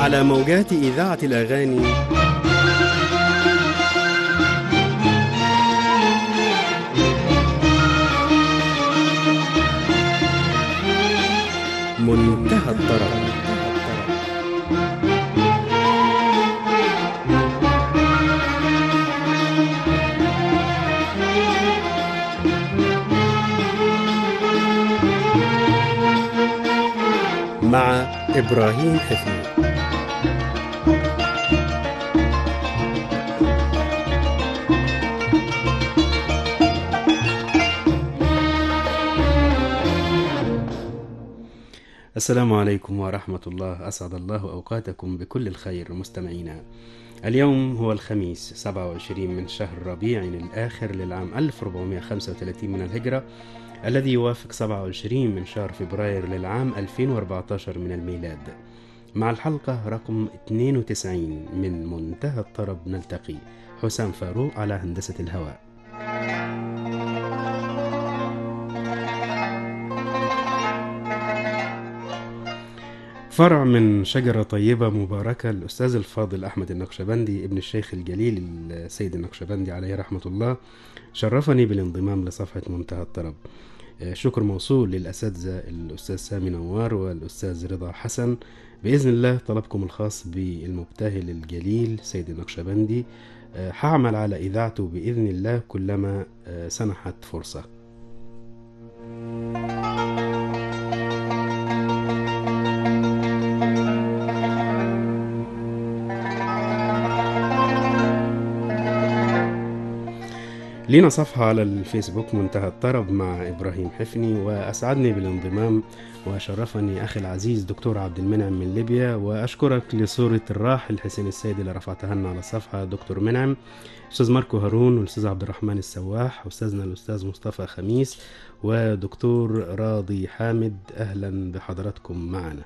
على موجات إذاعة الأغاني منتهى الطرب مع إبراهيم حفيظ السلام عليكم ورحمة الله أسعد الله أوقاتكم بكل الخير مستمعينا اليوم هو الخميس 27 من شهر ربيع الآخر للعام 1435 من الهجرة الذي يوافق 27 من شهر فبراير للعام 2014 من الميلاد مع الحلقة رقم 92 من منتهى الطرب نلتقي حسام فاروق على هندسة الهواء فرع من شجرة طيبة مباركة الأستاذ الفاضل أحمد النقشبندي ابن الشيخ الجليل السيد النقشبندي عليه رحمة الله شرفني بالانضمام لصفحة منتهى الطرب شكر موصول للأساتذة الأستاذ سامي نوار والأستاذ رضا حسن بإذن الله طلبكم الخاص بالمبتهل الجليل سيد النقشبندي هعمل على إذاعته بإذن الله كلما سنحت فرصة لينا صفحة على الفيسبوك منتهى الطرب مع إبراهيم حفني وأسعدني بالانضمام وشرفني أخي العزيز دكتور عبد المنعم من ليبيا وأشكرك لصورة الراحل حسين السيد اللي رفعتها لنا على الصفحة دكتور منعم أستاذ ماركو هارون والأستاذ عبد الرحمن السواح أستاذنا الأستاذ مصطفى خميس ودكتور راضي حامد أهلا بحضراتكم معنا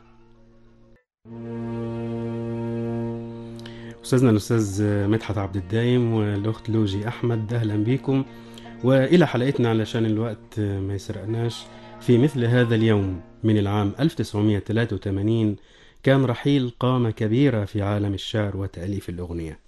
استاذنا الاستاذ مدحت عبد الدايم والاخت لوجي احمد اهلا بيكم والى حلقتنا علشان الوقت ما يسرقناش في مثل هذا اليوم من العام 1983 كان رحيل قامة كبيرة في عالم الشعر وتأليف الأغنية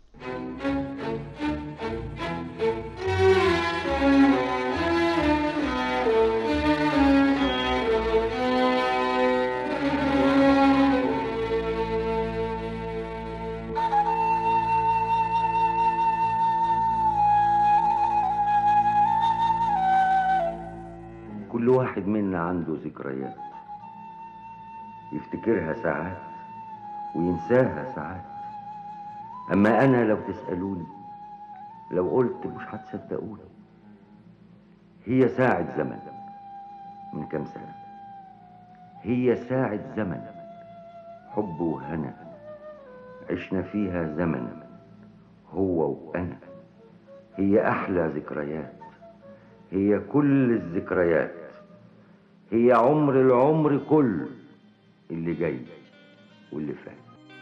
كل واحد منا عنده ذكريات يفتكرها ساعات وينساها ساعات أما أنا لو تسألوني لو قلت مش هتصدقوني هي ساعة زمن من كام سنة هي ساعة زمن حب وهنا عشنا فيها زمن هو وأنا هي أحلى ذكريات هي كل الذكريات هي عمر العمر كله اللي جاي واللي فات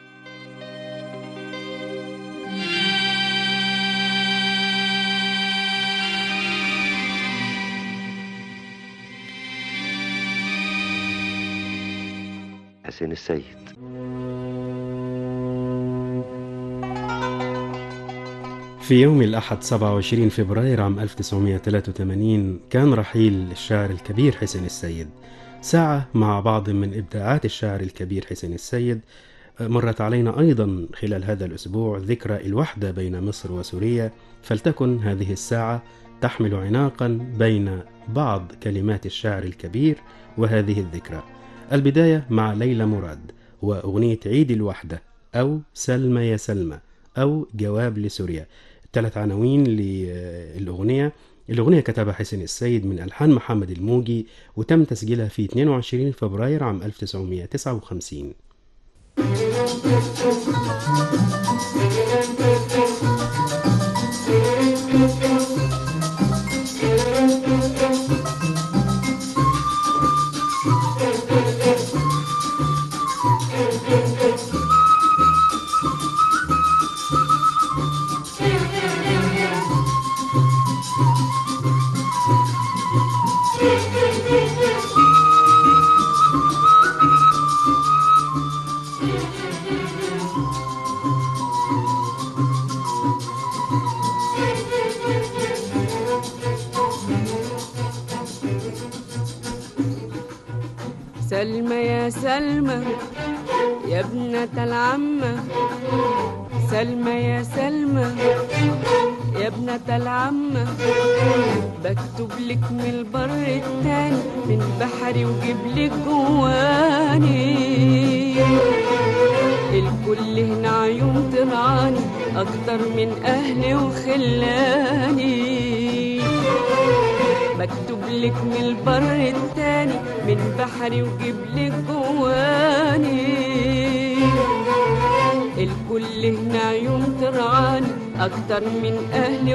حسين السيد في يوم الأحد 27 فبراير عام 1983 كان رحيل الشاعر الكبير حسين السيد ساعة مع بعض من إبداعات الشاعر الكبير حسين السيد مرت علينا أيضا خلال هذا الأسبوع ذكرى الوحدة بين مصر وسوريا فلتكن هذه الساعة تحمل عناقا بين بعض كلمات الشاعر الكبير وهذه الذكرى البداية مع ليلى مراد وأغنية عيد الوحدة أو سلمى يا سلمى أو جواب لسوريا ثلاث عناوين للأغنية الأغنية كتبها حسين السيد من ألحان محمد الموجي وتم تسجيلها في 22 فبراير عام 1959 Thank you. سلمى يا سلمى يا ابنة العمة سلمى يا سلمى يا ابنة العمة بكتب لك من البر التاني من بحري وجيب لك جواني الكل هنا عيون ترعاني اكتر من اهلي وخلاني بكتب لك من البر التاني من بحري وجيب لك جواني الكل هنا عيون ترعاني اكتر من اهلي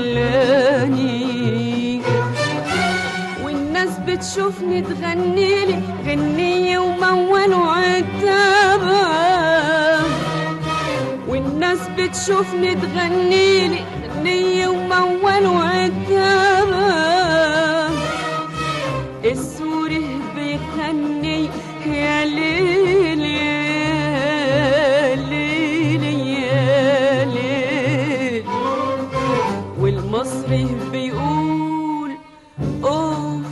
وخلاني والناس بتشوفني تغنيلي غنية ومول وعتابة والناس بتشوفني تغنيلي غنية ومول وعتابة السوري بيغني يا ليل يا ليل يا ليل والمصري بيقول اوف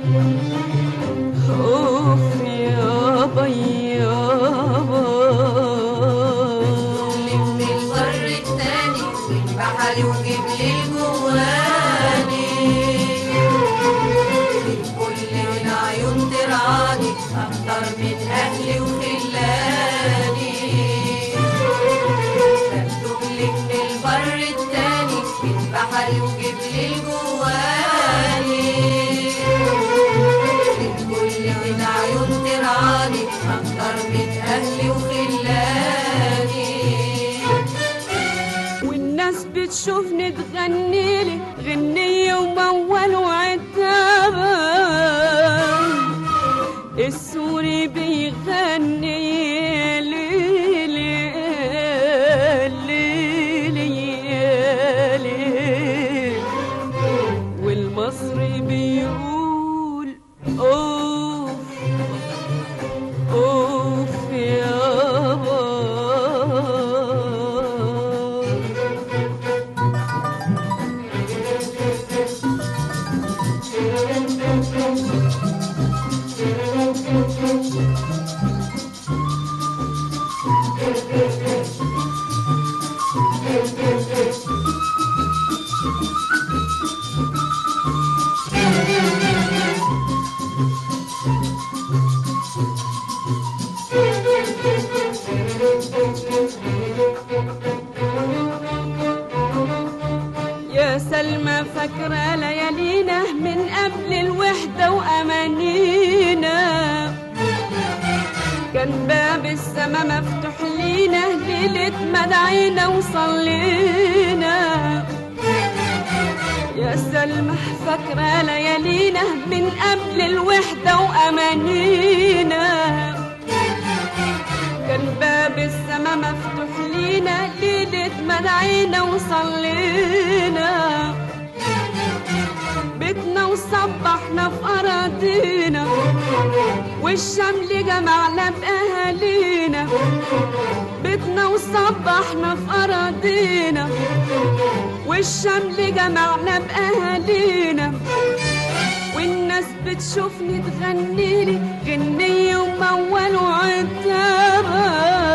اوف يابا يابا من البر التاني من بحري وجيب لي الجواني الكل هنا عيون ترعاني اكتر من اهلي وخلاني بكتب لك من البر التاني من بحري وجيب لي الجواني الكل هنا عيون ترعاني اكتر من اهلي وخلاني والناس بتشوفني تغنيلي غنية ومول وعتابة السوري بيغني يا ليل يا ليل يا ليل والمصري بيقول اوف اوف يابا يا سلمى فاكرة ليالينا من قبل الوحدة وأمانينا كان باب السما مفتوح لينا ليلة ما دعينا وصلينا يا سلمى فاكرة ليالينا من قبل الوحدة وأمانينا كان باب السما مفتوح لينا ليلة ما دعينا وصلينا بيتنا وصبحنا في أراضينا والشمل جمعنا بأهالينا بيتنا وصبحنا في أراضينا والشمل جمعنا بأهالينا والناس بتشوفني تغنيلي غنية ومول وعتابة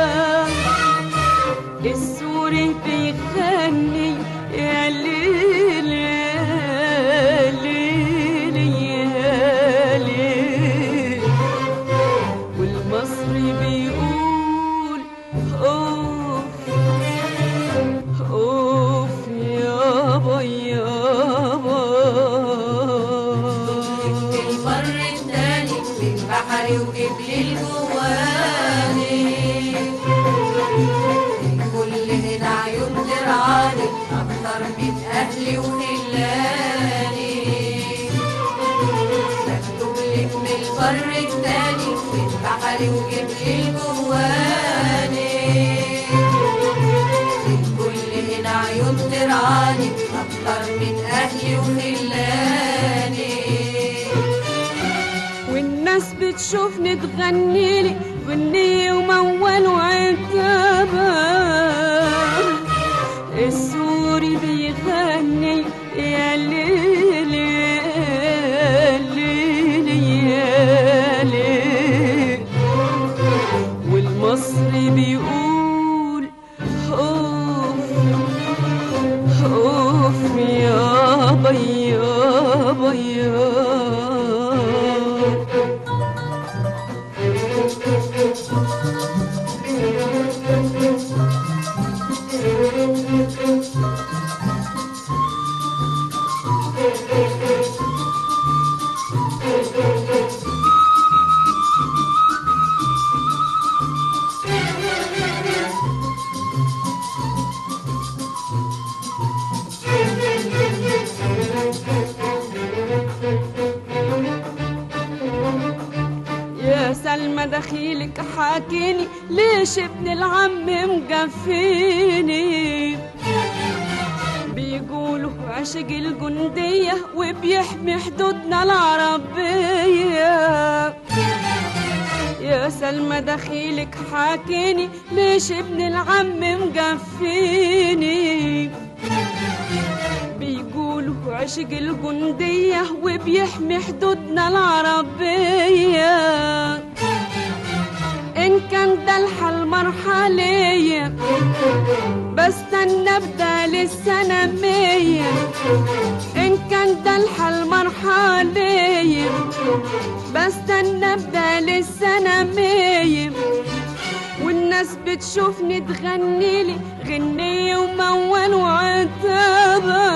السوري بيغني يا ليل يا ليل يا ليل والمصري بيقول اوف اوف يابا يابا البر التاني من بحري وجيب لي الجواني الكل هنا عيون ترعاني اكتر من اهلي وخلاني بكتب لك من البر التاني من بحري وجيب لي الجواني الكل هنا عيون ترعاني اكتر من اهلي وخلاني والناس بتشوفني تغنيلي غنية ومول وعتابة السوري بيغني يا ليل يا ليل يا ليل يا سلمى دخيلك حاكيني ليش ابن العم مقفيني بيقولوا عشق الجندية وبيحمي حدودنا العربية يا سلمى دخيلك حاكيني ليش ابن العم مقفيني بيقولوا عشق الجندية وبيحمي حدودنا العربية إن كان ده الحل مرحلية بستنى بدال السنة مية إن كان ده الحل مرحلية بستنى بدال السنة مية والناس بتشوفني تغنيلي غنية ومول وعتابة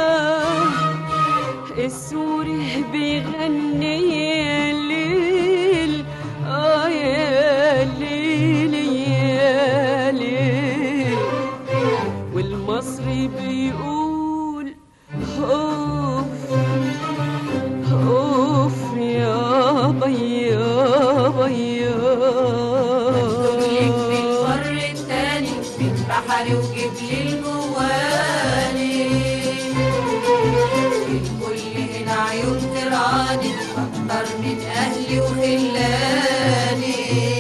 السوري بيغني يا ليل آه يا ليل يا ليل والمصري بيقول اوف اوف يا بيا ليك في بيا البر التاني بين بحري وجبلي الجواني الكل هنا عيون ترعاني اكتر من اهلي وخلاني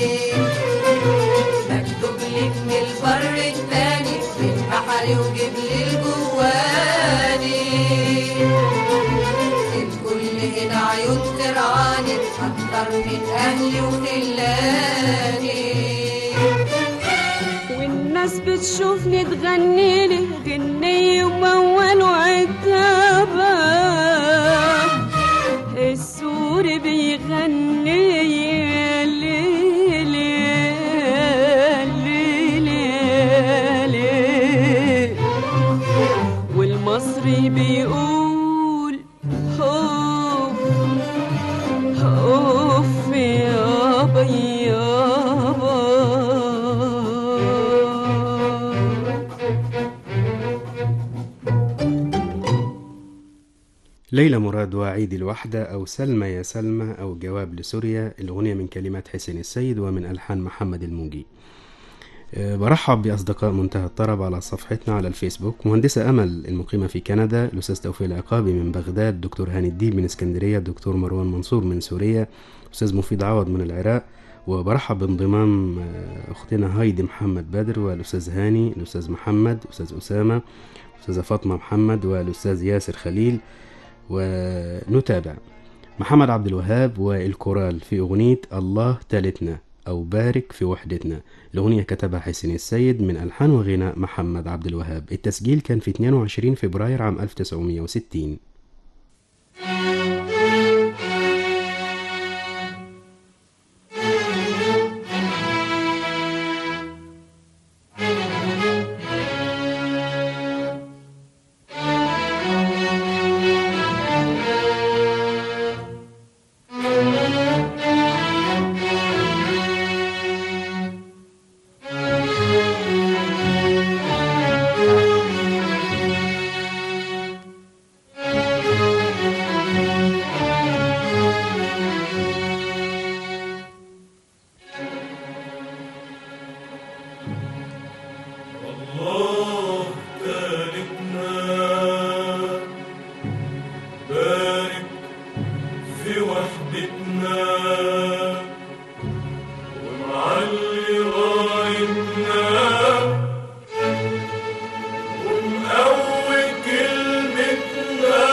مكتوب لك من البر التاني بين بحري وجبلي الجواني الكل هنا عيون ترعاني اكتر من اهلي وخلاني والناس بتشوفني تغنيلي غنية ومول وعتابة السوري بيغني يا ليل يا ليل يا ليل والمصري بيقول خوف خوف يابا يابا ليلى مراد وعيد الوحدة أو سلمى يا سلمى أو جواب لسوريا الأغنية من كلمات حسين السيد ومن ألحان محمد الموجي أه، برحب بأصدقاء منتهى الطرب على صفحتنا على الفيسبوك مهندسة أمل المقيمة في كندا الأستاذ توفيق العقابي من بغداد دكتور هاني الدين من اسكندرية دكتور مروان منصور من سوريا أستاذ مفيد عوض من العراق وبرحب بانضمام أه، أختنا هايدي محمد بدر والأستاذ هاني الأستاذ محمد الأستاذ أسامة الأستاذة فاطمة محمد والأستاذ ياسر خليل ونتابع محمد عبد الوهاب والكورال في أغنية الله تالتنا أو بارك في وحدتنا الأغنية كتبها حسين السيد من ألحان وغناء محمد عبد الوهاب التسجيل كان في 22 فبراير عام 1960 الله تالتنا بارك في وحدتنا ومعلي رايتنا ومقوي كلمتنا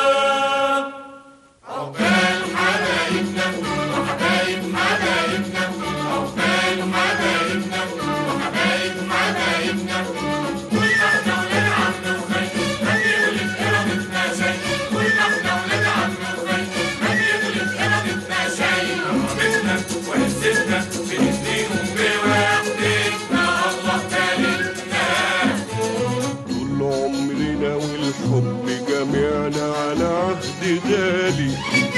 عقبال حبايبنا وحبايب حبايبنا عقبال حبايبنا وحبايب حبايبنا واحنا ولاد عم وخي ما بيغلب إرادتنا شيء واحنا ولاد عم وخي ما بيغلب إرادتنا شيء رغبتنا وعزتنا بنهديهم بوحدتنا الله تالتنا طول عمرنا والحب جميعنا على عهد غالي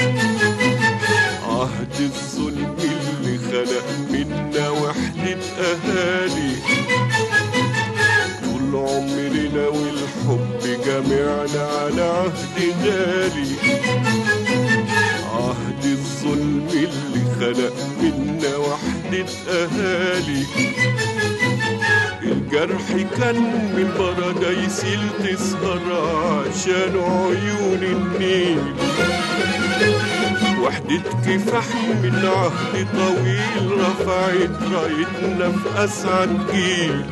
عهد الظلم اللي خلق منا وحدة أهالي طول عمرنا والحب جميعنا على عهد غالي عهد الظلم اللي خلق خلق منا وحدة أهالي الجرح كان من بارادايسيل تسهر عشان عيون النيل وحدة كفاح من عهد طويل رفعت رايتنا في أسعد جيل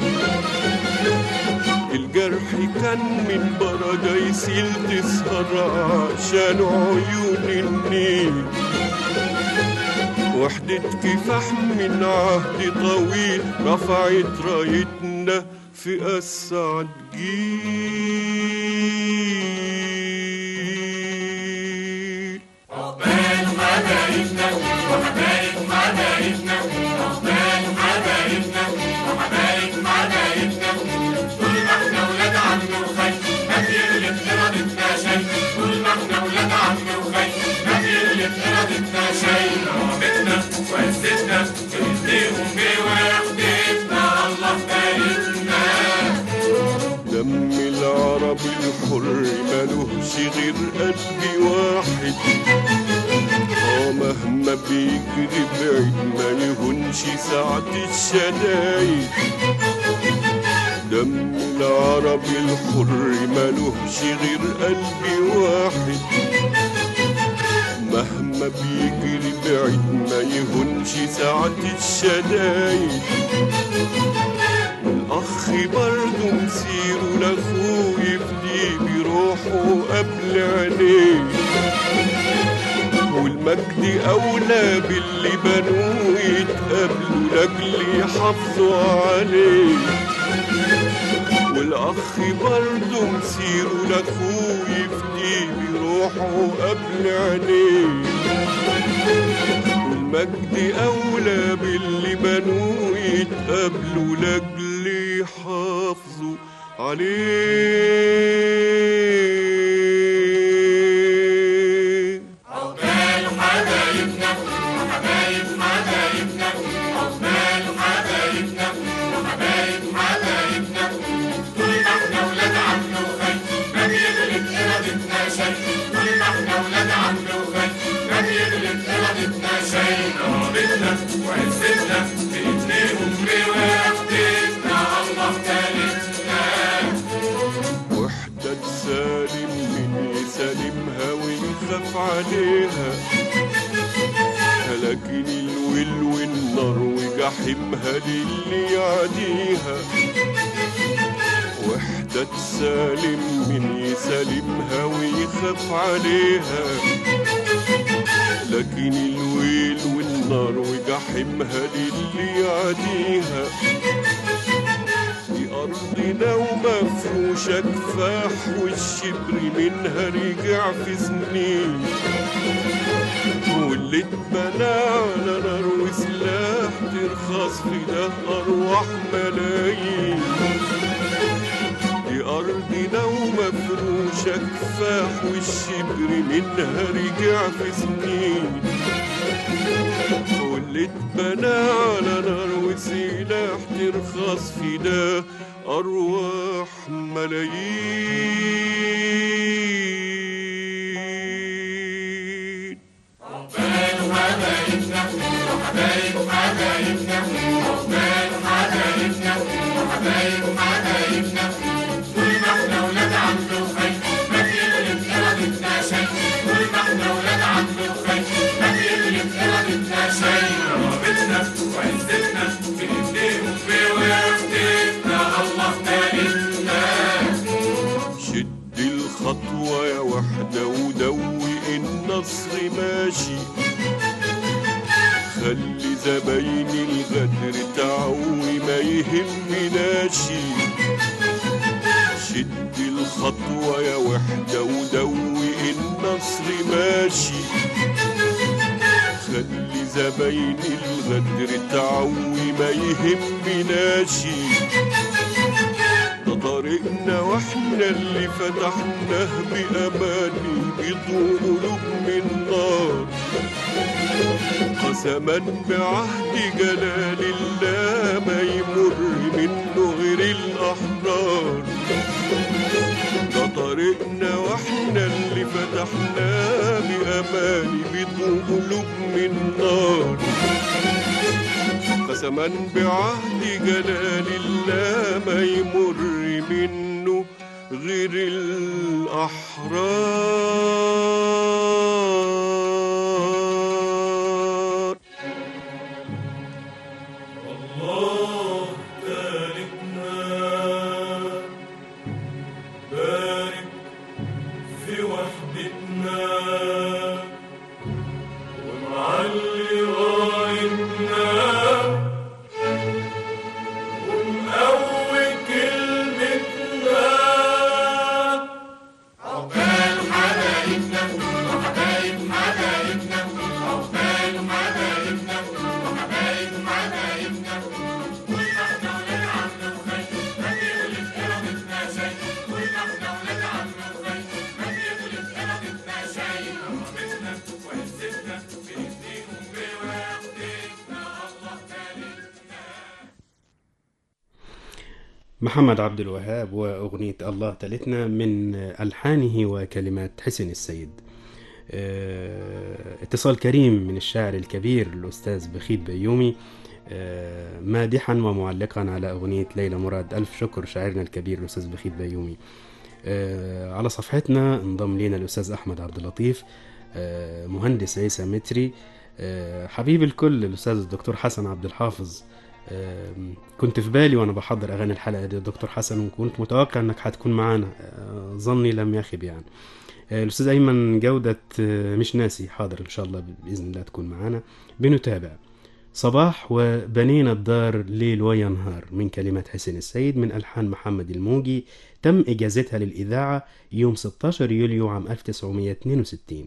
الجرح كان من بارادايسيل تسهر عشان عيون النيل وحدة كفاح من عهد طويل رفعت رايتنا في أسعد جيل عقبال حبايبنا وحبايب حبايبنا عقبال حبايبنا وحبايب حبايبنا طول ما احنا ولاد عم وخي ما بيغلب إرادتنا شي طول ما احنا ولاد عم وخي ما بيغلب إرادتنا شي رغبتنا وعزتنا بإيديهم بوحدتنا الله باركنا دم العرب الحر ملوش غير قلب واحد اه مهما بيجري بعيد ما يهونش ساعة الشدايد دم العرب الحر ملوش غير قلب واحد مهما بيجري بعيد ما يهونش ساعة الشدايد الأخ برضه مسيره لأخوه يفدي بروحه قبل عينيه والمجد أولى باللي بنوه يتقابلوا لأجل يحافظوا عليه والأخ برضه مسيره لأخوه يفدي بروحه قبل عينيه والمجد أولى باللي بنوه يتقابلوا لأجل يحافظوا عليه عقبال حبايبنا وحبايب حبايبنا عقبال حبايبنا وحبايب حبايبنا طول ما احنا ولاد عم وخي ما بيغلب إرادتنا شي طول ما احنا ولاد عم وخي ما بيغلب إرادتنا شي رغبتنا وعزتنا بإيديهم بوحدتنا الله تالتنا وحدة سالم من يسالمها ويخاف عليها لكن الويل والنار وجحيمها للي يعديها وحدة سالم من يسالمها ويخاف عليها لكن الويل والنار وجحيمها للي يعديها دي أرضنا ومفروشة كفاح والشبر منها رجع في سنين واللي اتبنى على نار وسلاح ترخص في ده أرواح ملايين دي أرضنا ومفروشة كفاح والشبر منها رجع في سنين واللي اتبنى على نار وسلاح ترخص في ده أرواح ملايين عقبال حبايبنا وحبايب حبايبنا عقبال حبايبنا وحبايب حبايبنا طول ما احنا ولاد عم وخي ما بيغلب إرادتنا شي طول ما احنا ولاد عم وخي ما بيغلب إرادتنا شي رغبتنا وعزتنا بإيديهم بوحدتنا الله تالتنا شد الخطوة يا وحدة ودوق النصر ماشي خلي زباين الغدر تعوي ما يهمناشي شد الخطوة يا وحدة ودوق النصر ماشي خلي زباين الغدر تعوي ما يهمناشي ده طريقنا واحنا اللي فتحناه بأماني بيضوء قلوب من نار قسما بعهد جلال الله ما يمر منه غير الأحرار ده طريق وفوجئنا واحنا اللي فتحنا بأماني بيت قلوب من نار قسما بعهد جلال الله ما يمر منه غير الأحرار الله تالتنا بارك في وحدتنا ومعلي رايتنا ومقوي كلمتنا عقبال حبايبنا وحبايب حبايبنا عقبال حبايبنا وحبايب حبايبنا كل احنا ولاد عم وخي ما بيغلب ارادتنا شيء كل احنا ولاد عم وخي ما بيغلب ارادتنا شيء رحمتنا وعزتنا بايديهم بوحدتنا الله ثالثنا محمد عبد الوهاب وأغنية الله تلتنا من ألحانه وكلمات حسن السيد آه، اتصال كريم من الشاعر الكبير الأستاذ بخيت بيومي آه، مادحا ومعلقا على أغنية ليلى مراد ألف شكر شاعرنا الكبير الأستاذ بخيت بيومي آه، على صفحتنا انضم لنا الأستاذ أحمد عبد اللطيف آه، مهندس عيسى متري آه، حبيب الكل الأستاذ الدكتور حسن عبد الحافظ آم، كنت في بالي وانا بحضر اغاني الحلقه دي دكتور حسن وكنت متوقع انك هتكون معانا آه، ظني لم يخب يعني آه، الاستاذ ايمن جوده آه، مش ناسي حاضر ان شاء الله باذن الله تكون معانا بنتابع صباح وبنينا الدار ليل ويا نهار من كلمات حسين السيد من الحان محمد الموجي تم اجازتها للاذاعه يوم 16 يوليو عام 1962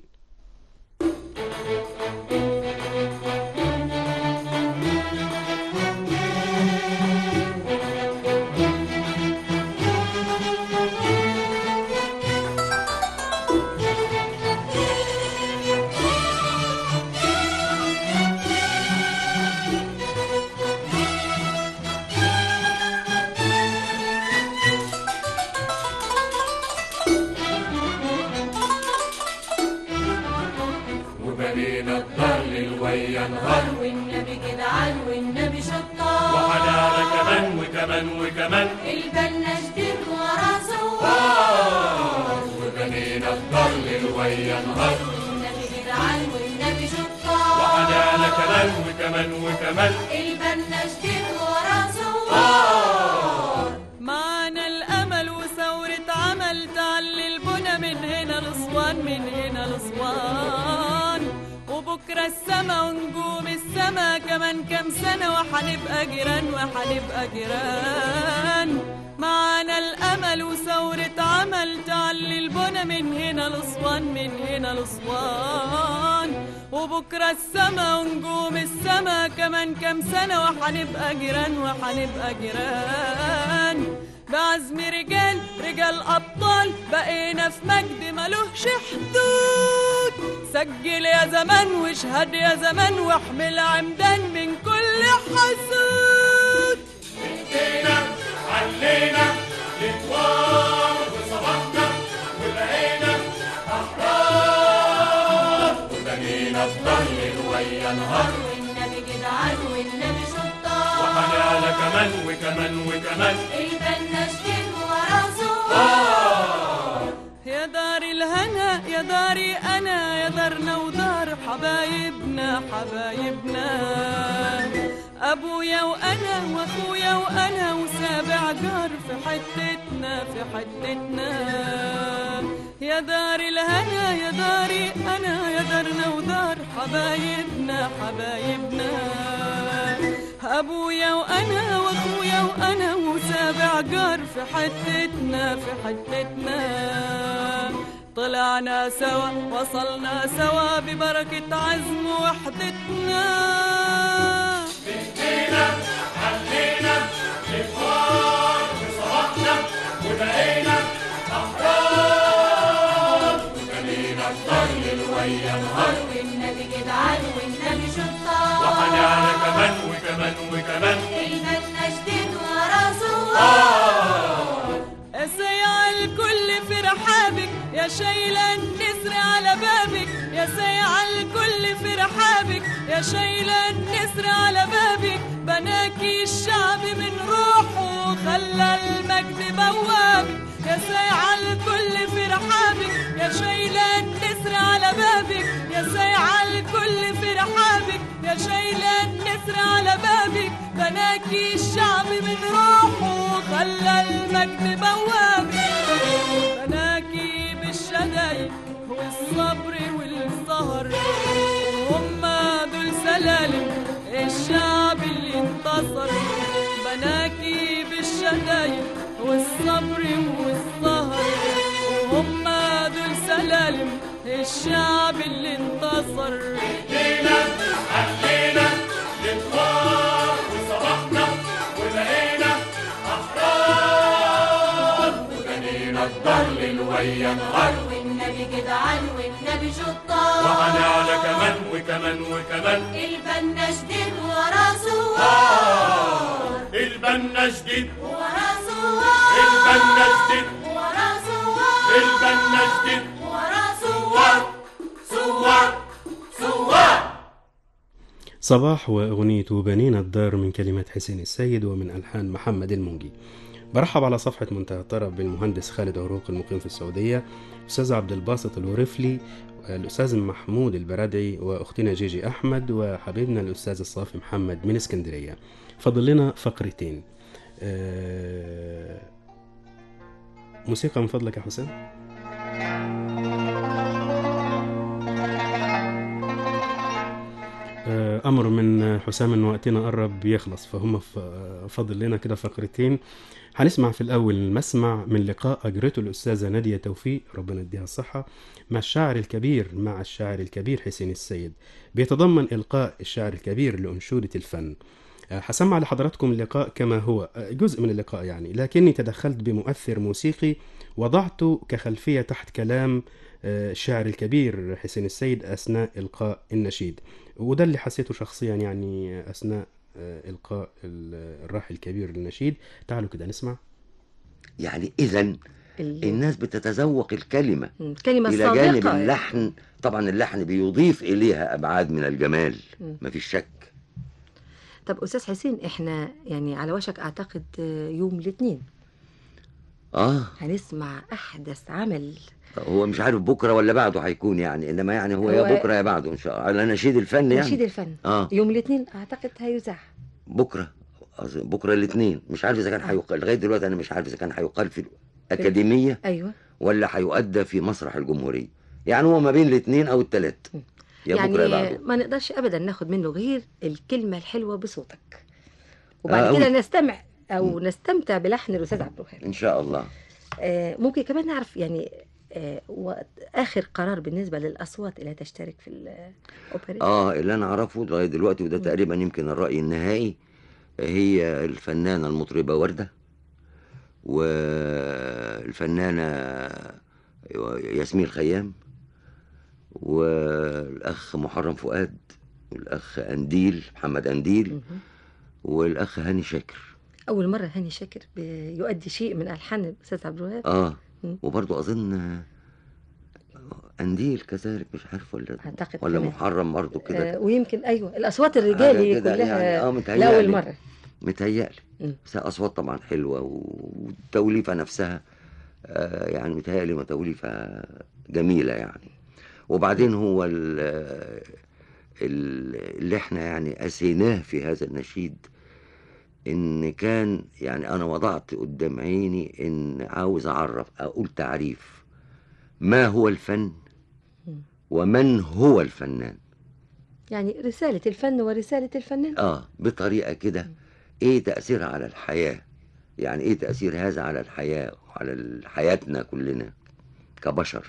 وبنينا الدار ليل ويا نهار والنبي جدعان والنبي شطار وحلاوة كمان وكمان وكمان البنا جديد ورا زوار وبنينا الدار ليل ويا نهار والنبي جدعان والنبي شطار وحلاوة كمان وكمان وكمان البنا جديد ورا زوار معانا الامل وثورة عمل تعلي البنى من هنا لصوان من هنا لصوان وبكرة السما ونجوم السما كمان كام سنة وحنبقى جيران وحنبقى جيران معانا الامل وثورة عمل تعلي البنى من هنا لصوان من هنا لصوان وبكرة السما ونجوم السما كمان كام سنة وحنبقى جيران وحنبقى جيران بعزم رجال رجال أبطال بقينا في مجد ملوش حدود سجل يا زمان واشهد يا زمان واحمل عمدان من كل حسود جينا علينا للوار وصبحنا وبقينا أحرار وبنينا الدار ليل ويا نهار والنبي جدعان والنبي شطار وحلاوة كمان وكمان وكمان البنا جديد ورا زوار يا دار الهنا يا داري انا يا دارنا ودار حبايبنا حبايبنا ابويا وانا واخويا وانا وسابع جار في حتتنا في حتتنا يا دار الهنا يا داري انا يا دارنا ودار حبايبنا حبايبنا ابويا وانا واخويا وانا وسابع جار في حتتنا في حتتنا طلعنا سوا وصلنا سوا ببركة عزم وحدتنا جينا علينا للوار وصبحنا وبقينا أحرار وبنينا الدار ليل ويا نهار والنبي جدعان والنبي شطار وحلاوة كمان وكمان وكمان البنا جديد ورا زوار سيع الكل في رحاب شايلة النسر على بابك يا سايعة الكل في رحابك يا شايلة النسر على بابك بناكي الشعب من روحه خلى المجد بوابك يا سايعة الكل في رحابك يا شايلة النسر على بابك يا سايعة الكل في رحابك يا شايلة النسر على بابك بناكي الشعب من روحه خلى المجد بوابك بناكي بالشدايد والصبر والسهر وهم دول سلالم الشعب اللي انتصر بناكي بالشدايد والصبر والسهر وهم دول سلالم الشعب اللي انتصر لينا أهلينا للثوار وصبحنا وبقينا أحرار وبنينا الدار للويا نهار والنبي جدعان والنبي شطار وهنعلى كمان وكمان وكمان البنا جديد ورا سوار البنا جديد ورا سوار البنا جديد ورا سوار البنا جديد ورا سوار سوار سوار صباح وأغنية بنينا الدار من كلمات حسين السيد ومن ألحان محمد المنجي برحب على صفحة منتهى الطرب بالمهندس خالد عروق المقيم في السعودية أستاذ عبد الباسط الورفلي الأستاذ محمود البرادعي وأختنا جيجي أحمد وحبيبنا الأستاذ الصافي محمد من اسكندرية فضل لنا فقرتين آه، موسيقى من فضلك يا حسين آه، امر من حسام ان وقتنا قرب يخلص فهم ف- فاضل لنا كده فقرتين هنسمع في الاول مسمع من لقاء اجرته الاستاذه ناديه توفيق ربنا يديها الصحه مع الشاعر الكبير مع الشاعر الكبير حسين السيد بيتضمن القاء الشاعر الكبير لانشوده الفن آه، هسمع لحضراتكم اللقاء كما هو آه، جزء من اللقاء يعني لكني تدخلت بمؤثر موسيقي وضعته كخلفيه تحت كلام آه، الشاعر الكبير حسين السيد اثناء القاء النشيد وده اللي حسيته شخصيا يعني اثناء آه، القاء ال- الراحل الكبير للنشيد تعالوا كده نسمع يعني اذا ال- الناس بتتذوق الكلمه مم. كلمة الى جانب صادقة اللحن طبعا اللحن بيضيف اليها ابعاد من الجمال مم. مفيش شك طب أستاذ حسين إحنا يعني على وشك أعتقد آه، يوم الاثنين اه هنسمع أحدث عمل هو مش عارف بكره ولا بعده هيكون يعني انما يعني هو, هو- يا بكره يا بعده ان شاء الله على نشيد الفن يعني نشيد الفن اه يوم الاثنين أعتقد هيذاع بكره أظن بكره الاثنين مش عارف اذا كان هيقال لغايه دلوقتي انا مش عارف اذا كان هيقال في الاكاديميه أيوه ولا هيؤدى في مسرح الجمهوريه يعني هو ما بين الاثنين او الثلاث يا يعني بكره يا بعده ما نقدرش أبدا ناخد منه غير الكلمة الحلوة بصوتك وبعد آه، كده أوي. نستمع أو نستمتع بلحن الأستاذ عبد الوهاب ان شاء الله آه، ممكن كمان نعرف يعني آه، وقت- آخر قرار بالنسبة للأصوات اللي هتشترك في الأوبريت اه اللي انا اعرفه لغايه دلوقتي وده تقريبا يمكن الراي النهائي هي الفنانه المطربه ورده والفنانه ياسمين الخيام والاخ محرم فؤاد والاخ انديل محمد انديل مهم. والاخ هاني شاكر أول مرة هاني شاكر بيؤدي شيء من ألحان الأستاذ عبد الوهاب اه مم. وبرضه اظن انديل كذلك مش عارف ولا أعتقد ولا كمان. محرم برضه كده آه، ويمكن أيوه الأصوات الرجالي حاجة كده كلها يعني اه متهيألي لأول مرة متهيألي مم. بس اصوات طبعا حلوه والتوليفه نفسها آه، يعني متهيألي توليفه جميله يعني وبعدين هو ال- ال- اللي احنا يعني اسيناه في هذا النشيد ان كان يعني انا وضعت قدام عيني ان عاوز اعرف اقول تعريف ما هو الفن مم. ومن هو الفنان يعني رسالة الفن ورسالة الفنان اه بطريقه كده ايه تاثيرها على الحياه يعني ايه تاثير هذا على الحياه وعلى حياتنا كلنا كبشر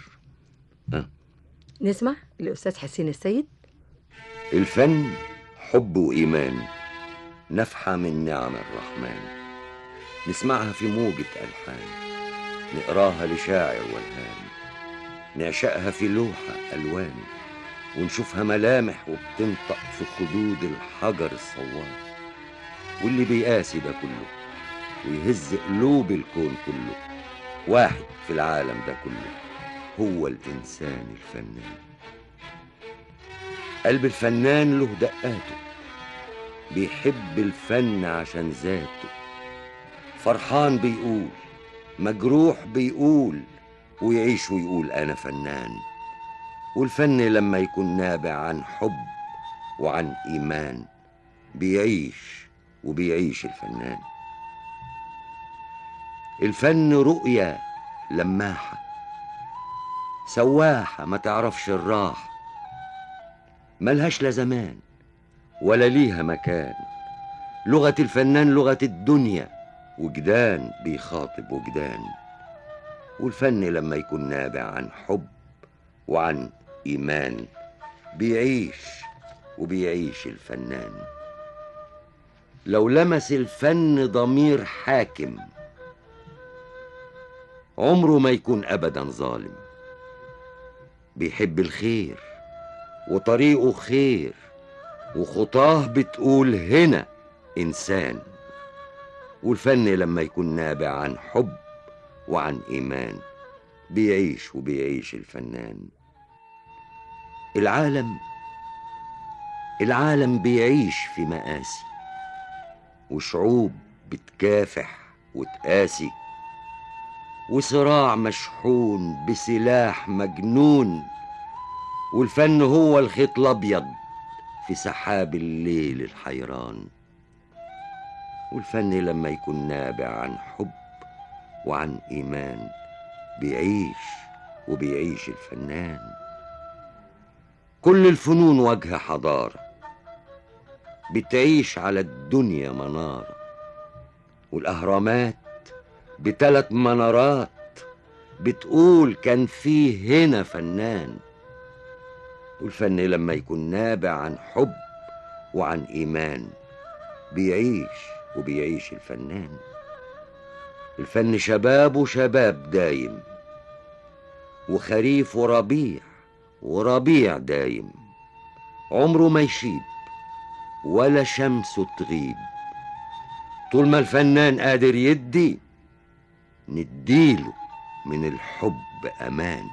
نسمع الأستاذ حسين السيد الفن حب وايمان نفحه من نعم الرحمن نسمعها في موجة ألحان نقراها لشاعر والهان نعشقها في لوحة ألوان ونشوفها ملامح وبتنطق في خدود الحجر الصوان واللي بيقاسي ده كله ويهز قلوب الكون كله واحد في العالم ده كله هو الإنسان الفنان قلب الفنان له دقاته بيحب الفن عشان ذاته فرحان بيقول مجروح بيقول ويعيش ويقول أنا فنان والفن لما يكون نابع عن حب وعن إيمان بيعيش وبيعيش الفنان الفن رؤية لماحة سواحة ما تعرفش الراحة ملهاش لا زمان ولا ليها مكان لغة الفنان لغة الدنيا وجدان بيخاطب وجدان والفن لما يكون نابع عن حب وعن إيمان بيعيش وبيعيش الفنان لو لمس الفن ضمير حاكم عمره ما يكون أبدا ظالم بيحب الخير وطريقه خير وخطاه بتقول هنا إنسان والفن لما يكون نابع عن حب وعن إيمان بيعيش وبيعيش الفنان العالم العالم بيعيش في مآسي وشعوب بتكافح وتقاسي وصراع مشحون بسلاح مجنون والفن هو الخيط الابيض في سحاب الليل الحيران والفن لما يكون نابع عن حب وعن ايمان بيعيش وبيعيش الفنان كل الفنون وجه حضاره بتعيش على الدنيا مناره والاهرامات بتلات منارات بتقول كان فيه هنا فنان والفن لما يكون نابع عن حب وعن إيمان بيعيش وبيعيش الفنان الفن شباب وشباب دايم وخريف وربيع وربيع دايم عمره ما يشيب ولا شمسه تغيب طول ما الفنان قادر يدي نديله من الحب امان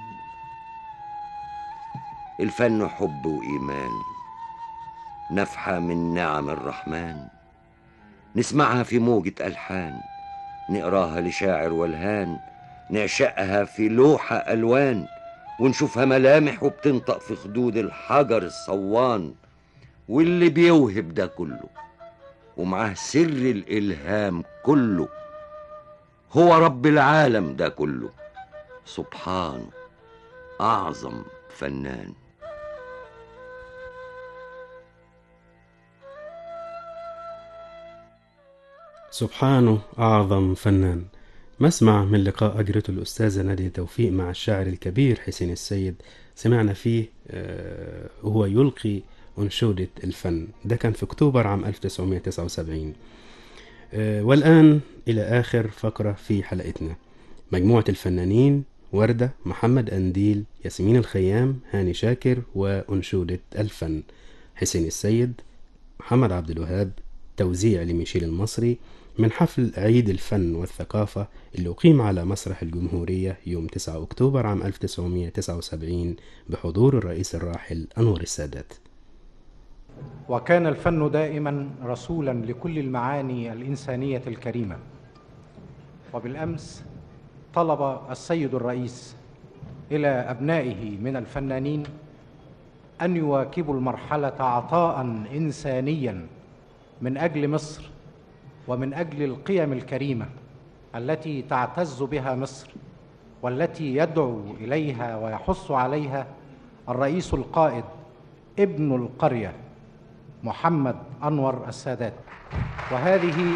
الفن حب وايمان نفحه من نعم الرحمن نسمعها في موجه الحان نقراها لشاعر والهان نعشقها في لوحه الوان ونشوفها ملامح وبتنطق في خدود الحجر الصوان واللي بيوهب ده كله ومعاه سر الالهام كله هو رب العالم ده كله سبحانه اعظم فنان سبحانه أعظم فنان مسمع من لقاء أجرته الأستاذة نادية توفيق مع الشاعر الكبير حسين السيد سمعنا فيه آه، وهو يلقي أنشودة الفن ده كان في أكتوبر عام 1979 آه، والآن إلى آخر فقرة في حلقتنا مجموعة الفنانين وردة محمد أنديل ياسمين الخيام هاني شاكر وأنشودة الفن حسين السيد محمد عبد الوهاب توزيع لميشيل المصري من حفل عيد الفن والثقافة اللي أقيم على مسرح الجمهورية يوم 9 أكتوبر عام 1979 بحضور الرئيس الراحل أنور السادات وكان الفن دائما رسولا لكل المعاني الانسانيه الكريمه وبالامس طلب السيد الرئيس الى ابنائه من الفنانين ان يواكبوا المرحله عطاء انسانيا من اجل مصر ومن اجل القيم الكريمه التي تعتز بها مصر والتي يدعو اليها ويحث عليها الرئيس القائد ابن القريه محمد انور السادات وهذه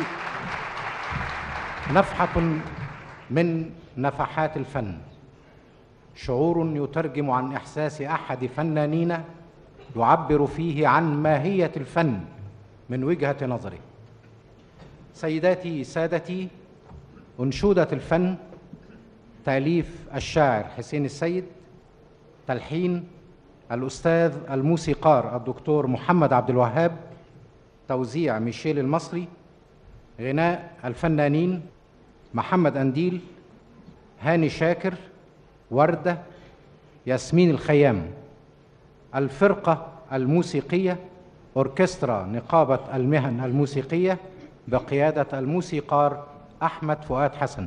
نفحه من نفحات الفن شعور يترجم عن احساس احد فنانينا يعبر فيه عن ماهيه الفن من وجهه نظره سيداتي سادتي انشوده الفن تاليف الشاعر حسين السيد تلحين الأستاذ الموسيقار الدكتور محمد عبد الوهاب توزيع ميشيل المصري غناء الفنانين محمد أنديل هاني شاكر وردة ياسمين الخيام الفرقة الموسيقية أوركسترا نقابة المهن الموسيقية بقيادة الموسيقار أحمد فؤاد حسن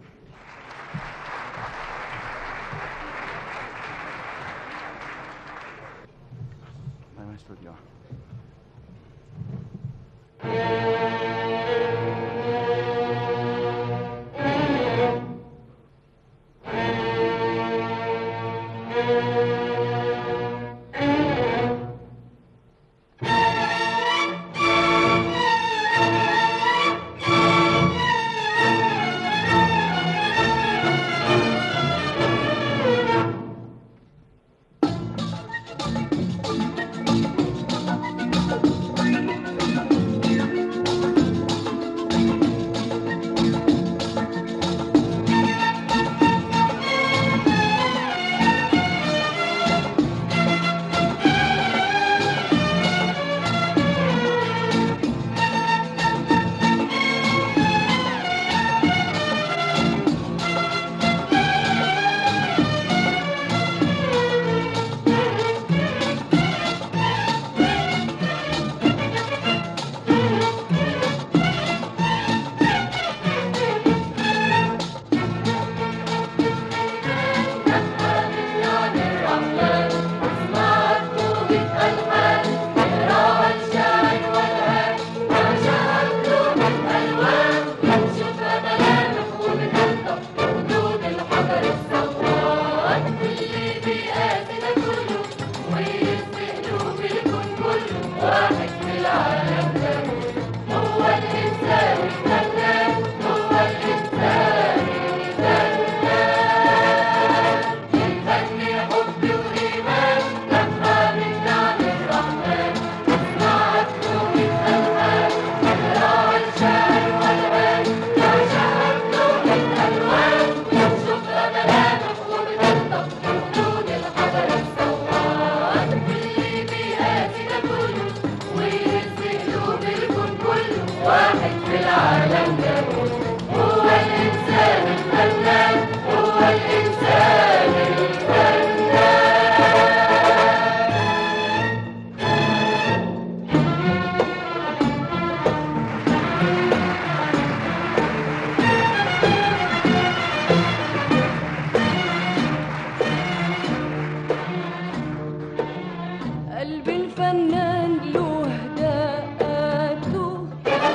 قلبي الفنان له دقاته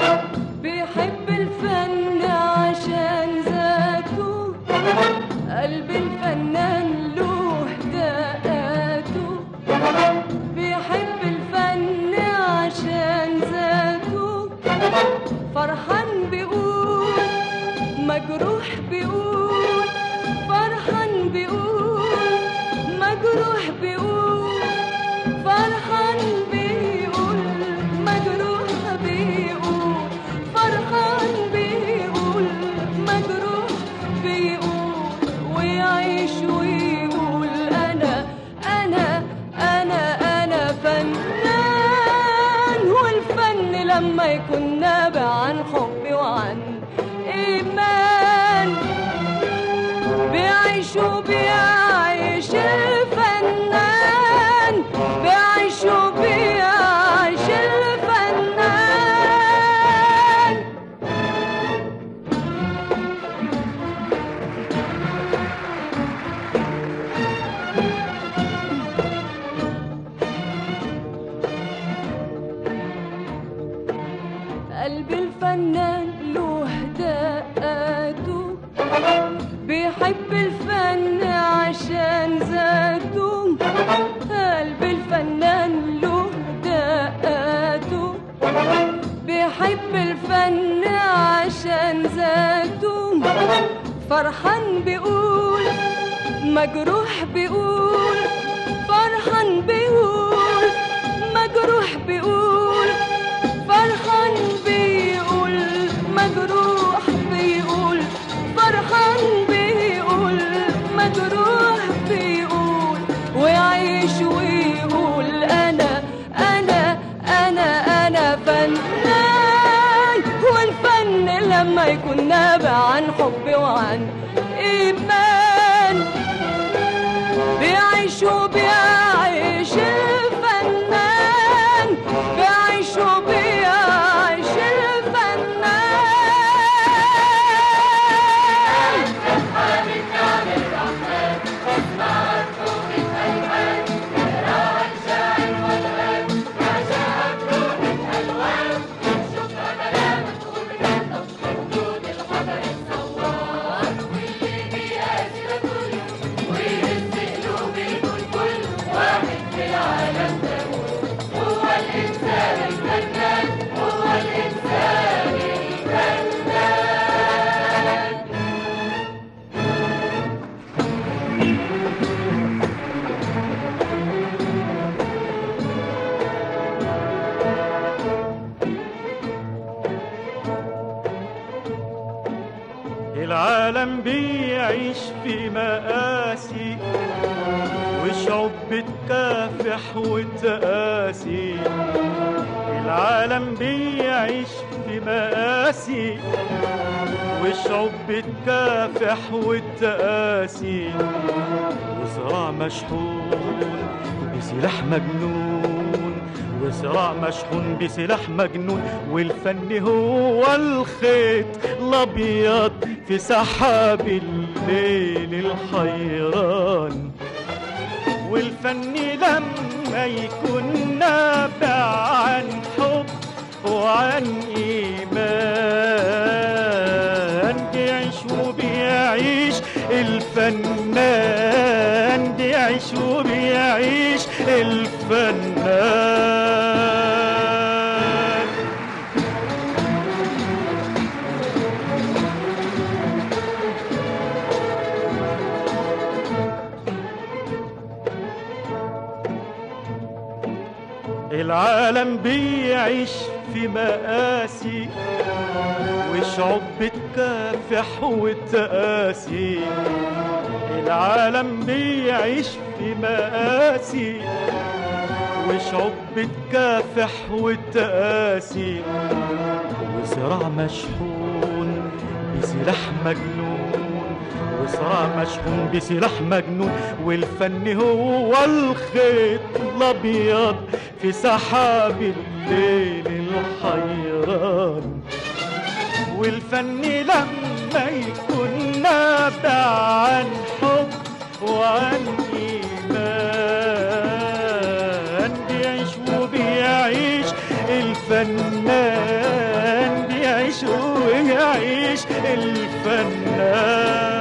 بيحب الفن عشان ذاته قلبي الفنان له دقاته بيحب الفن عشان ذاته فرحان بيقول مجروح بيقول فرحان بيقول مجروح بيقول فرحان بيقول مجروح بيقول فرحان بيقول مجروح بيقول ويعيش ويقول انا انا انا انا فنان والفن لما يكون نابع عن حب وعن ايمان بيعيش وبيعيش الفنان بيعيش وبيعيش الفنان قلب الفنان له دقاته بيحب الفن عشان ذاته قلب الفنان له دقاته بيحب الفن عشان ذاته فرحان بيقول مجروح بيقول فرحان بيقول مجروح بيقول فرحان بيقول مجروح بيقول فرحان بيقول مجروح بيقول ويعيش ويقول انا انا انا انا فنان والفن لما يكون نابع عن حب وعن ايمان بيعيش بيعيش وبيعيش الفنان بيعيش وبيعيش الفنان العالم بيعيش في مآسي وشعوب بتكافح وتقاسي العالم بيعيش في مآسي والشعوب بتكافح وتقاسي وصراع مشحون بسلاح مجنون وصراع مشحون بسلاح مجنون والفن هو الخيط الابيض في سحاب الليل الحيران والفن لما يكون نابع عن حب وعن إيمان بيعيش وبيعيش الفنان بيعيش وبيعيش الفنان العالم بيعيش في مآسي والشعوب بتكافح وتقاسي العالم بيعيش في مآسي وشعوب بتكافح وتقاسي وصراع مشحون بسلاح مجنون وصراع مشحون بسلاح مجنون والفن هو الخيط الابيض في سحاب الليل الحيران والفن لما يكون نابع عن حب وعن إيمان بيعيش وبيعيش الفنان بيعيش ويعيش الفنان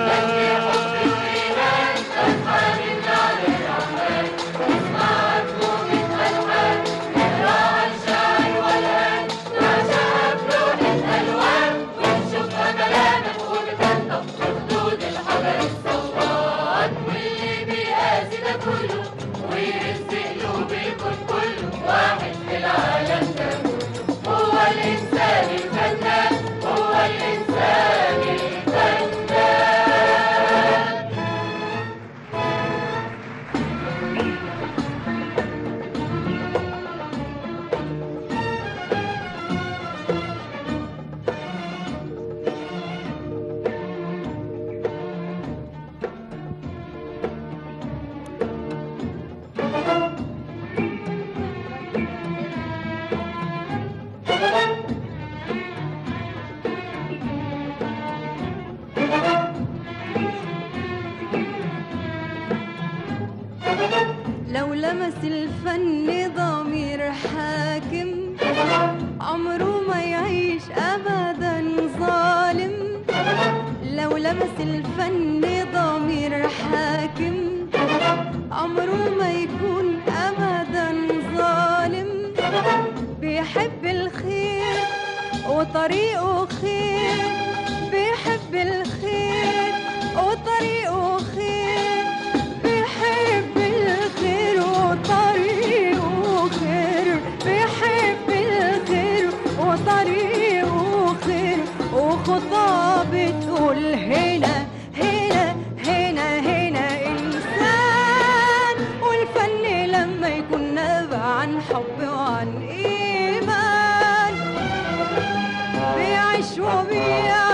لو لمس الفن ضمير حاكم عمره ما يعيش ابدا ظالم لو لمس الفن ضمير حاكم عمره ما يكون ابدا ظالم بيحب الخير وطريقه خير بيحب الخير وطريقه خير بيحب الخير وطريقه خير بيحب الخير وطريقه خير وخطاه بتقول هنا هنا هنا هنا إنسان والفن لما يكون نابع عن حب وعن إيمان بيعيش وبيعيش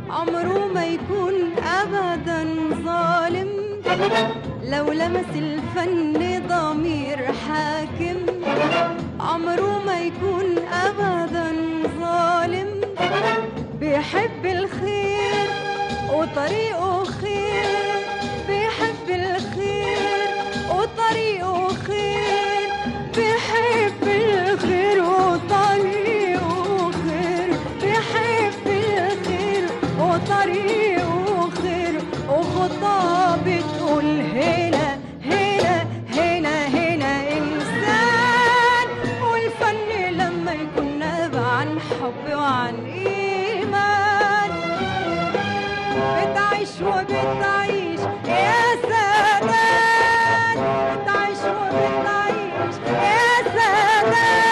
عمره ما يكون أبدا ظالم لو لمس الفن ضمير حاكم عمره ما يكون أبدا ظالم بيحب الخير وطريقه خير بيحب الخير وطريقه خير بيحب الخير وطريقه خير بيحب الخير وطريقه خير وخطاه بتقول هنا هنا هنا هنا إنسان والفن لما يكون نابع عن حب وعن إيمان بتعيش وبتعيش يا سادات بتعيش وبتعيش يا سادات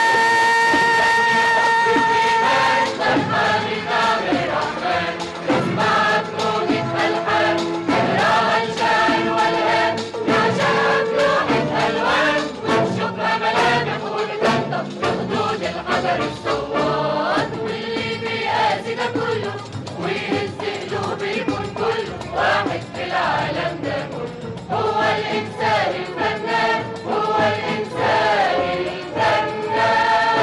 واللي بيقاسي ده كله ويهز قلوب الكون كله واحد في العالم ده كله هو الإنسان الفنان هو الإنسان الفنان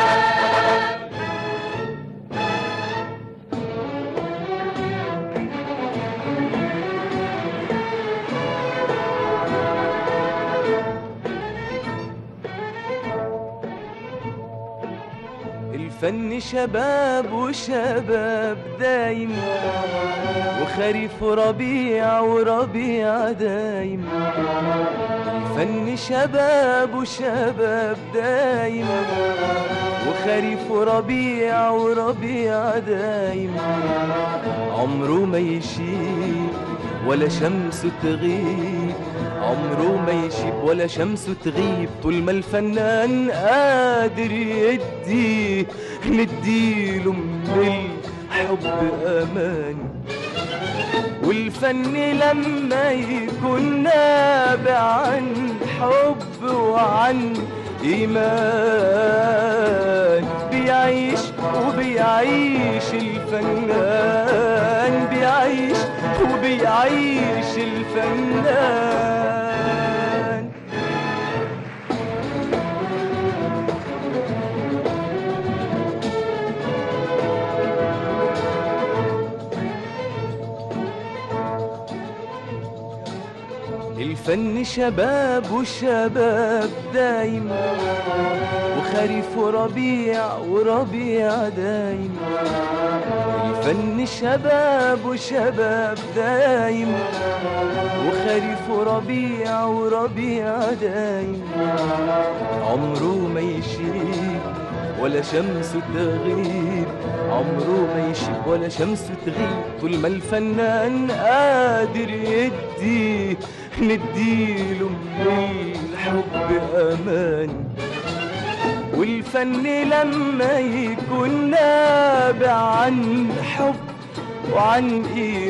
الفن شباب وشباب دايم وخريف وربيع وربيع دايم الفن شباب وشباب دايم وخريف وربيع وربيع دايم عمره ما يشيب ولا شمس تغيب عمره ما يشيب ولا شمس تغيب طول ما الفنان قادر يدي نديله من الحب امان والفن لما يكون نابع عن حب وعن إيمان بيعيش وبيعيش الفنان بيعيش وبيعيش الفنان الفن شباب والشباب دايم وخريف وربيع وربيع دايم الفن شباب وشباب دايم وخريف وربيع وربيع دايم عمره ما يشيب ولا شمس تغيب عمره ما يشيب ولا شمس تغيب طول ما الفنان قادر يدي نديله من الحب امان والفن لما يكون نابع عن حب وعن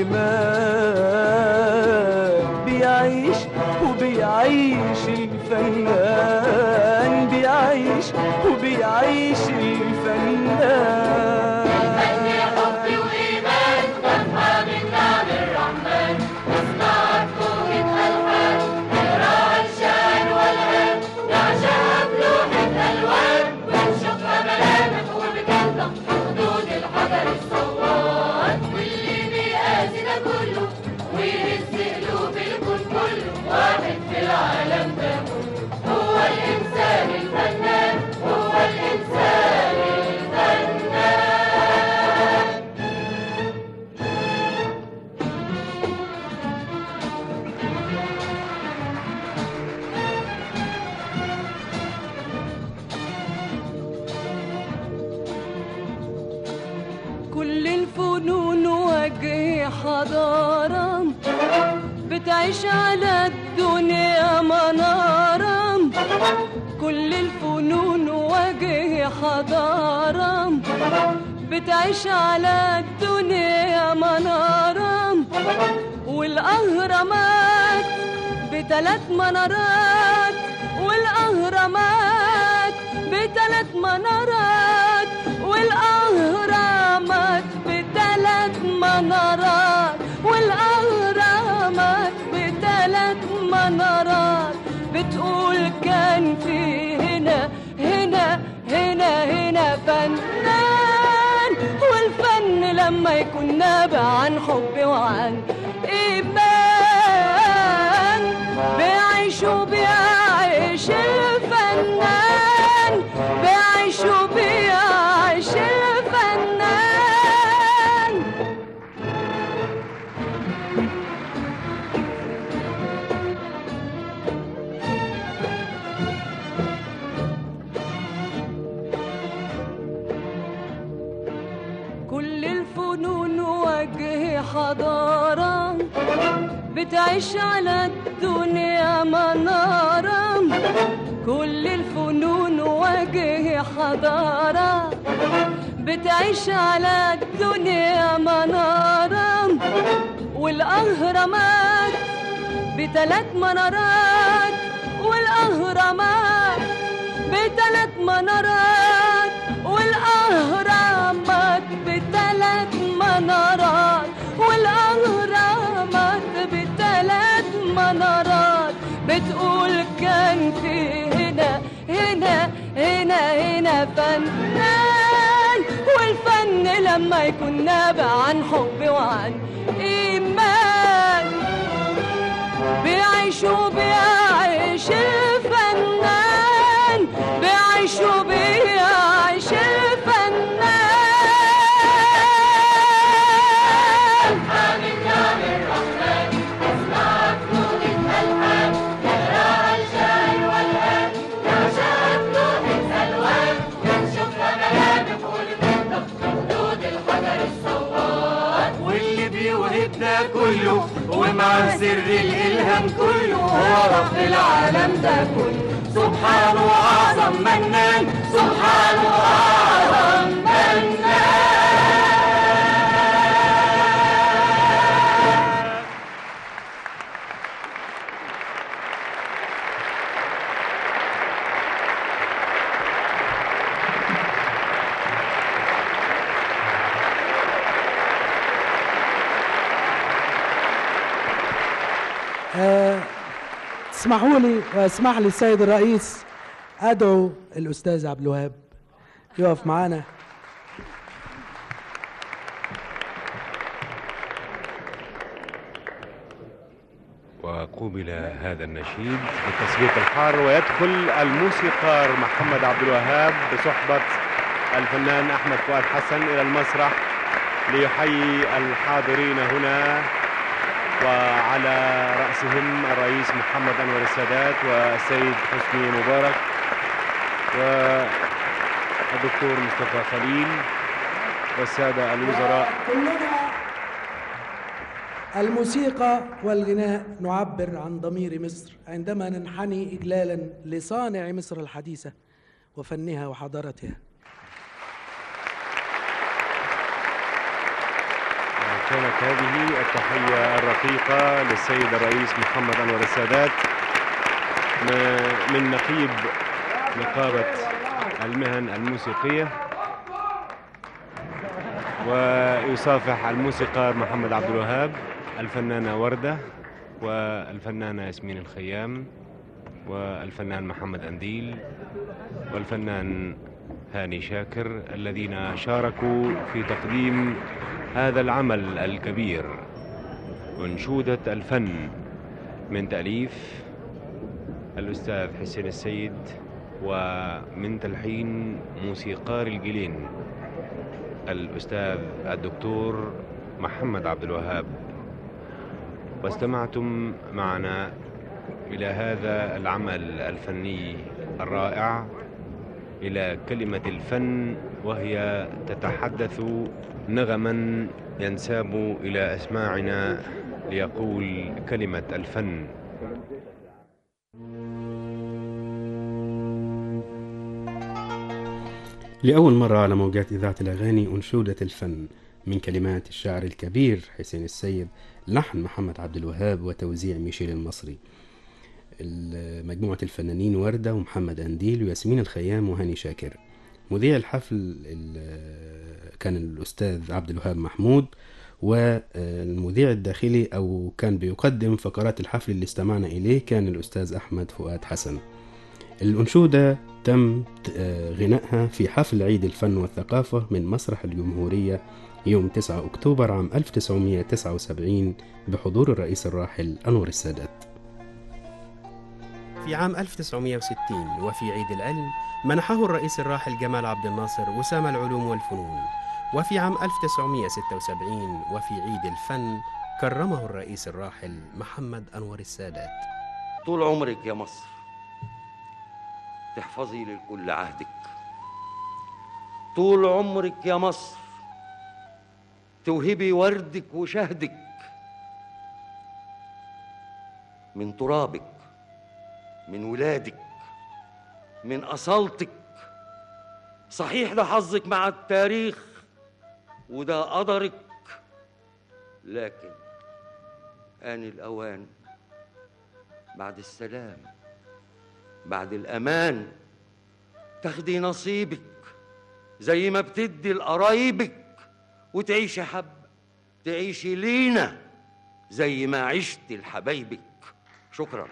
إيمان بيعيش وبيعيش الفنان بيعيش وبيعيش الفنان حب وإيمان نفحة من نعم الرحمن نسمعك موجة ألحان نقراها الشعر والهان نعشقها بلوحة ألوان ونشوفها ملامح وبتلطف خدود الحجر الصوان واللي بيقاسي ده كله ويهز قلوب الكون كله واحد في العالم ده كله هو الإنسان الفنان هو الإنسان الفنان كل الفنون وجه حضارة بتعيش على الدنيا منارة كل الفنون وجه حضارة بتعيش على الدنيا منارة والأهرامات بتلات منارات والأهرامات بتلات منارات والأهرامات بتلات منارات منارات والأهرامات بثلاث منارات بتقول كان في هنا هنا هنا هنا فنان والفن لما يكون نابع عن حب وعن إيمان بيعيش وبيعيش الفنان بيعيش وبيعيش الفنان كل الفنون وجه حضارة بتعيش على الدنيا منارة كل الفنون وجه حضارة بتعيش على الدنيا منارة والأهرامات بثلاث منارات والأهرامات بثلاث منارات والأهرامات بثلاث منارات والأهرامات بثلاث منارات بتقول كان في هنا هنا هنا هنا فنان والفن لما يكون نابع عن حب وعن إيمان بيعيش وبيعيش الفنان بيعيش وبيعيش الفنان من نعم الرحمن اسمع فنون الألحان يقراها الشاعر والهان يعشق فنون الألوان ينشفها ملامح والفضة خدود الحجر الصوان واللي بيوهبنا كله ومع سر الإلهام كله هو رب العالم ده كله سبحانه أعظم منان سبحانه أعظم منان آه، اسمحوا لي واسمح لي السيد الرئيس ادعو الاستاذ عبد الوهاب يقف معانا وقوبل هذا النشيد بالتصفيق الحار ويدخل الموسيقار محمد عبد الوهاب بصحبة الفنان أحمد فؤاد حسن إلى المسرح ليحيي الحاضرين هنا وعلى رأسهم الرئيس محمد أنور السادات والسيد حسني مبارك والدكتور مصطفى خليل والسادة الوزراء الموسيقى والغناء نعبر عن ضمير مصر عندما ننحني إجلالا لصانع مصر الحديثة وفنها وحضارتها كانت هذه التحية الرقيقة للسيد الرئيس محمد أنور السادات م- من نقيب نقابة المهن الموسيقية ويصافح الموسيقار محمد عبد الوهاب الفنانة وردة والفنانة ياسمين الخيام والفنان محمد أنديل والفنان هاني شاكر الذين شاركوا في تقديم هذا العمل الكبير أنشودة الفن من تأليف الأستاذ حسين السيد ومن تلحين موسيقار الجيلين الأستاذ الدكتور محمد عبد الوهاب واستمعتم معنا إلى هذا العمل الفني الرائع إلى كلمة الفن وهي تتحدث نغما ينساب إلى أسماعنا ليقول كلمة الفن لأول مرة على موجات إذاعة الأغاني أنشودة الفن من كلمات الشاعر الكبير حسين السيد لحن محمد عبد الوهاب وتوزيع ميشيل المصري ال- مجموعة الفنانين وردة ومحمد أنديل وياسمين الخيام وهاني شاكر مذيع الحفل ال- كان الأستاذ عبد الوهاب محمود والمذيع الداخلي أو كان بيقدم فقرات الحفل اللي استمعنا إليه كان الأستاذ أحمد فؤاد حسن الأنشودة تم آه، غنائها في حفل عيد الفن والثقافة من مسرح الجمهورية يوم 9 أكتوبر عام 1979 بحضور الرئيس الراحل أنور السادات في عام 1960 وفي عيد العلم منحه الرئيس الراحل جمال عبد الناصر وسام العلوم والفنون وفي عام 1976 وفي عيد الفن كرمه الرئيس الراحل محمد أنور السادات طول عمرك يا مصر تحفظي للكل عهدك طول عمرك يا مصر توهبي وردك وشهدك من ترابك من ولادك من أصالتك صحيح ده حظك مع التاريخ وده قدرك لكن آن الأوان بعد السلام بعد الأمان تاخدي نصيبك زي ما بتدي لقرايبك وتعيشي حب تعيشي لينا زي ما عشت لحبايبك شكرا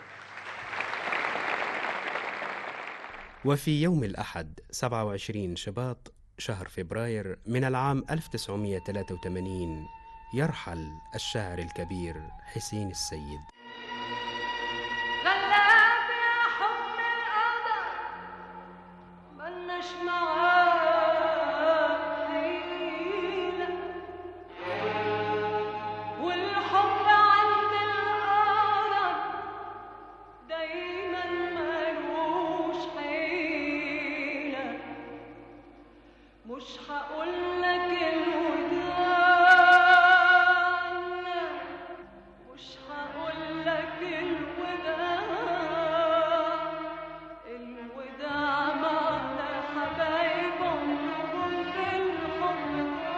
وفي يوم الأحد 27 شباط شهر فبراير من العام 1983 يرحل الشاعر الكبير حسين السيد غلاب يا حب القدر ملناش معاه حيلة والحب عند القدر دايما ملوش حيلة مش هقولك الوداع مش هقولك الوداع الوداع معنى حبايب عمرهم بالحب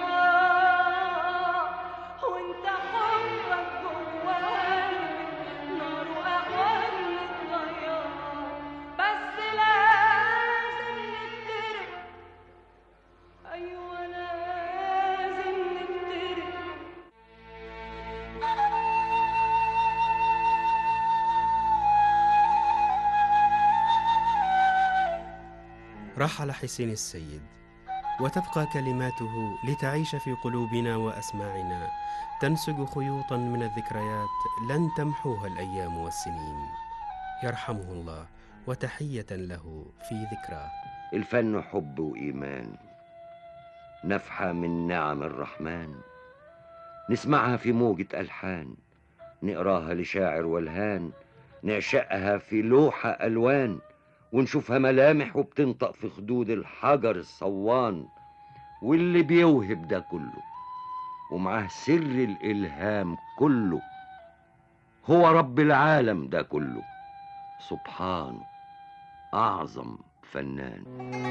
ضاع وانت حبك جوا قلبي نار واقوى من الضياع بس لازم نفترق ايوه لازم نفترق رحل حسين السيد وتبقى كلماته لتعيش في قلوبنا واسماعنا تنسج خيوطا من الذكريات لن تمحوها الايام والسنين يرحمه الله وتحيه له في ذكراه الفن حب وإيمان نفحة من نعم الرحمن نسمعها في موجة ألحان نقراها لشاعر والهان نعشقها في لوحة ألوان ونشوفها ملامح وبتنطق في خدود الحجر الصوان واللي بيوهب ده كله ومعاه سر الإلهام كله هو رب العالم ده كله سبحانه أعظم فنان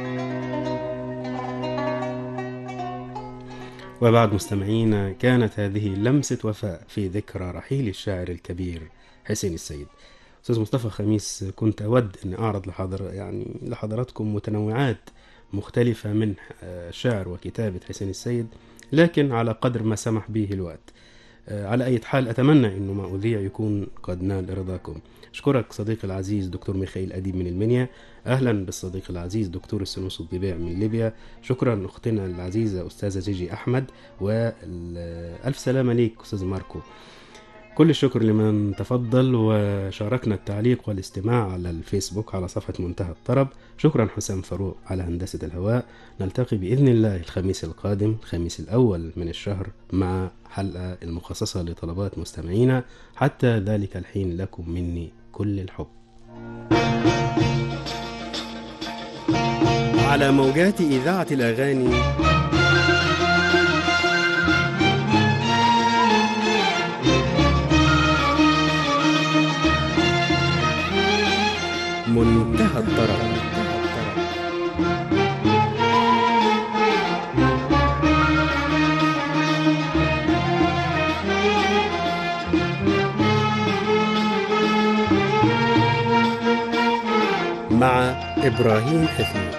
وبعد مستمعينا كانت هذه لمسة وفاء في ذكرى رحيل الشاعر الكبير حسين السيد أستاذ مصطفى خميس كنت أود أن أعرض لحضر يعني لحضراتكم متنوعات مختلفة من آه، شعر وكتابة حسين السيد لكن على قدر ما سمح به الوقت آه، على أي حال أتمنى أنه ما أذيع يكون قد نال رضاكم أشكرك صديقي العزيز دكتور ميخائيل أديب من المنيا أهلا بالصديق العزيز دكتور السنوس الضبيع من ليبيا شكرا أختنا العزيزة أستاذة جيجي أحمد وألف سلامة ليك أستاذ ماركو كل الشكر لمن تفضل وشاركنا التعليق والاستماع على الفيسبوك على صفحة منتهى الطرب شكرا حسام فاروق على هندسة الهواء نلتقي بإذن الله الخميس القادم الخميس الأول من الشهر مع حلقة المخصصة لطلبات مستمعينا حتى ذلك الحين لكم مني كل الحب على موجات إذاعة الأغاني منتهى الطرب مع إبراهيم حفيظ